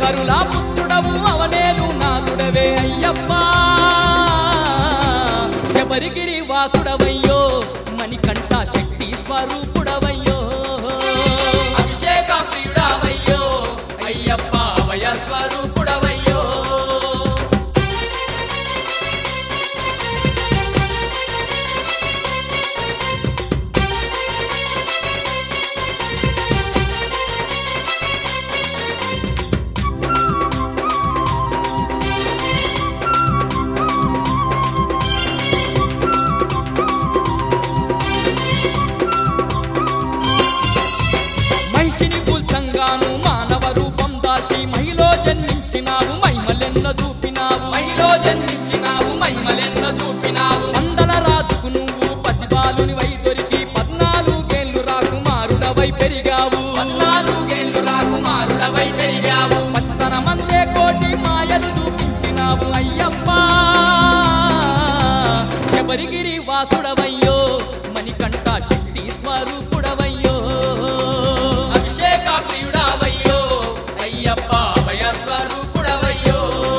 హరిహరులా పుత్రుడవు అవనేలు నాదుడవే అయ్యప్ప శబరిగిరి వాసుడవయ్యో మణికంఠ శక్తి స్వరూపుడవయ్యో అభిషేక ప్రియుడవయ్యో అయ్యప్ప అభయ స్వరూపుడవయ్యో మనిషిని కూల్చంగాను మానవ రూపం దాల్చి మహిలో జన్మించినావు మహిమలెన్నో చూపినావు మహిలో జన్మించినావు మహిమలెన్నో చూపినావు వందల రాజుకు నువ్వు పసిబాలుని వై దొరికి పద్నాలుగేళ్లు రాకుమారుడవై పెరిగావు పద్నాలుగేళ్లు రాకుమారుడవై పెరిగావు పస్తనమందే కోటి మాయలు చూపించినావు అయ్యప్ప శబరిగిరి వాసుడవయ్యో మణికంఠ శక్తి స్వరూపుడవయ్యో అభిషేక ప్రియుడవయ్యో అయ్యప్ప అభయ స్వరూపుడవయ్యో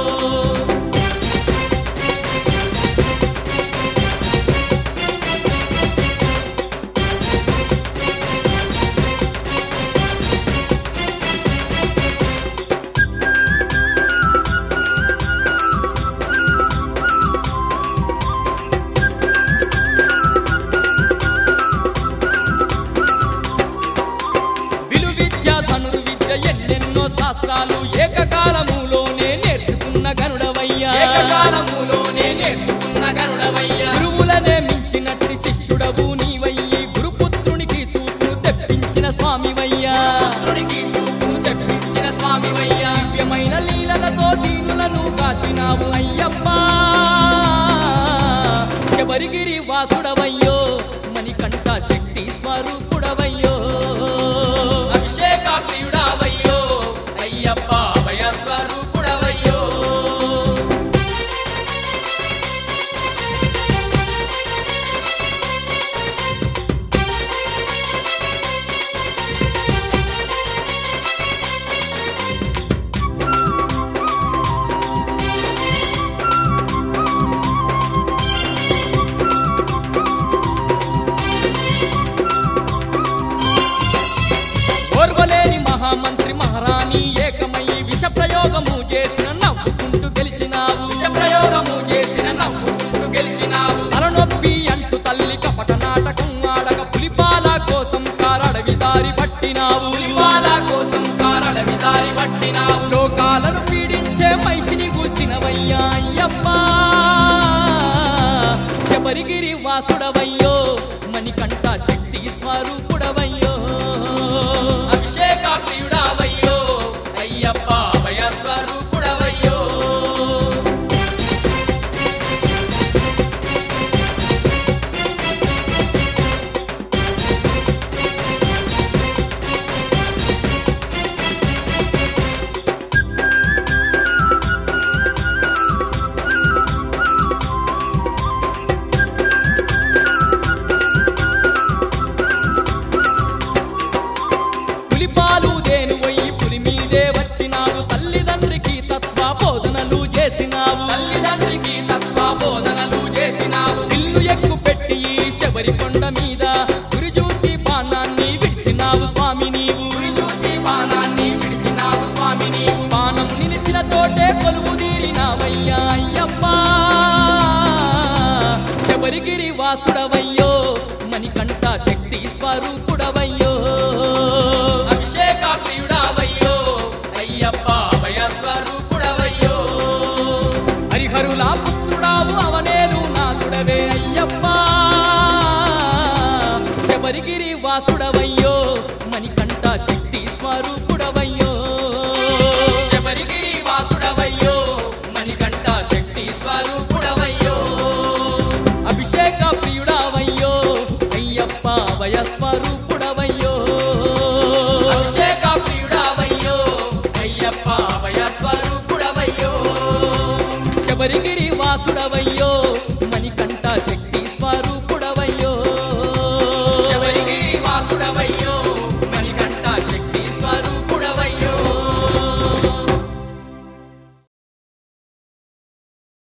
విలువిద్య ధనుర్విద్య ఎన్నెన్నో శాస్త్రాలు ఏకకాలములోనే నేర్చుకున్న గనుడవయ్యా ఏకకాలములోనే నేర్చుకున్న గరుడవయ్యా గురువులనే మించినట్టి శిష్యుడవు నీవయ్యి గురుపుత్రునికి చూపును తెప్పించిన స్వామివయ్యా పుత్రుడికి చూపును తెప్పించిన స్వామివయ్యా దివ్యమైన లీలలతో దీనులను కాచినావు అయ్యప్ప శబరిగిరి వాసుడవయ్యో మణికంఠ శక్తి స్వరూపుడవయ్యో అభిషేక ప్రియుడవయ్యో అయ్యప్ప అభయ స్వరూపుడవయ్యో ఓర్వలేని మహామంత్రి మహారాణి ఏకమై విష ప్రయోగము చేసిన నవ్వుకుంటూ గెలిచినావు విష ప్రయోగము చేసిన నవ్వుకుంటూ గెలిచినావు తలనొప్పి అంటూ తల్లి కపట నాటకం ఆడక పులిపాల కోసం కారడవి దారి పట్టినావు పులిపాల కోసం కారడవి దారి పట్టినావు లోకాలను పీడించే మనిషిని కూర్చినవయ్యా అయ్యప్ప శబరిగిరి వాసుడవయ్యో మణికంఠ శక్తి స్వరూపుడవయ్యో అభిషేక ప్రియుడవయ్యో అయ్యప్ప అభయ స్వరూపుడవయ్యో పులిపాలు దేను పోయి పులి మీదే వచ్చినావు తల్లిదండ్రికి తత్వ బోధనలు చేసినావు తల్లిదండ్రికి తత్వ బోధనలు చేసినావు ఇల్లు ఎక్కు పెట్టి ఈ శబరి కొండ మీద గురి చూసి బాణాన్ని విడిచినావు స్వామి నీవు గురి చూసి బాణాన్ని విడిచినావు స్వామి నీవు బాణం నిలిచిన చోటే కొలువు తీరినావయ్యా అయ్యప్ప శబరిగిరి వాసుడవయ్యో మణికంఠ శక్తి స్వరూపుడవయ్యో అభిషేక ప్రియుడవయ్యో అయ్యప్ప అభయ స్వరూపుడవయ్యో హరిహరులా పుత్రుడావు అవనేలు నాదుడవే అయ్యప్ప శబరిగిరి వాసుడవయ్యో మణికంఠ శక్తి స్వరూపుడవయ్యో శబరిగిరి వాసుడవయ్యో మణికంఠ శక్తి స్వరూపుడవయ్యో అభిషేక ప్రియుడవయ్యో అయ్యప్ప వయస్వరూపుడవయ్యో అభిషేక ప్రియుడవయ్యో అయ్యప్ప అభయ స్వరూపుడవయ్యో శబరిగిరి వాసుడవయ్యో